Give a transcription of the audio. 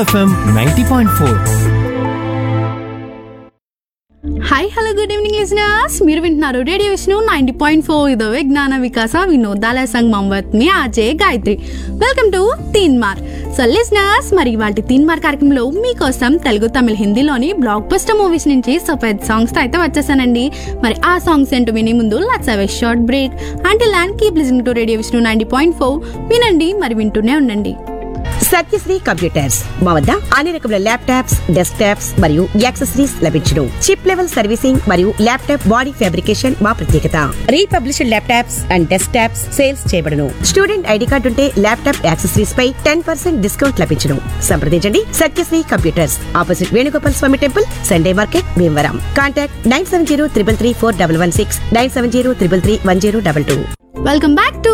FM ninety point four hi hello good evening listeners మీరు వింటున్నారు radio Vishnu ninety point four ఇదో విజ్ఞాన వికాస వినోదాల సంగమం వత్ మీ RJ Gayathri welcome to Teen Maar so listeners మరి వాటి తీన్ మార్ కార్యక్రమంలో మీకోసం తెలుగు తమిళ హిందీలోని బ్లాక్ బస్టర్ మూవీస్ నుంచి సో పెద్ద సాంగ్స్ తో అయితే వచ్చేసానండి మరి ఆ సాంగ్స్ ఏంటో వినే ముందు లట్స్ అవే షార్ట్ బ్రేక్ అంటే and keep listening to radio Vishnu ninety point four వినండి మరి వింటూనే ఉండండి సత్యశ్రీ కంప్యూటర్స్ మా వద్ద అన్ని రకముల ల్యాప్టాప్స్ డెస్క్టాప్స్ మరియు యాక్సెసరీస్ లభించును చిప్ లెవెల్ సర్వీసింగ్ మరియు ల్యాప్టాప్ బాడీ ఫ్యాబ్రికేషన్ మా ప్రత్యేకత republished laptops and desktops sales చేయబడును స్టూడెంట్ ఐడి కార్డు ఉంటే ల్యాప్టాప్ యాక్సెసరీస్ పై టెన్ పర్సెంట్ డిస్కౌంట్ లభించును సంప్రదించండి Satyasri computers opposite Venugopal Swamy temple Sunday market Bhimavaram contact nine seven zero triple three four double one six nine seven zero triple three one zero double two welcome back to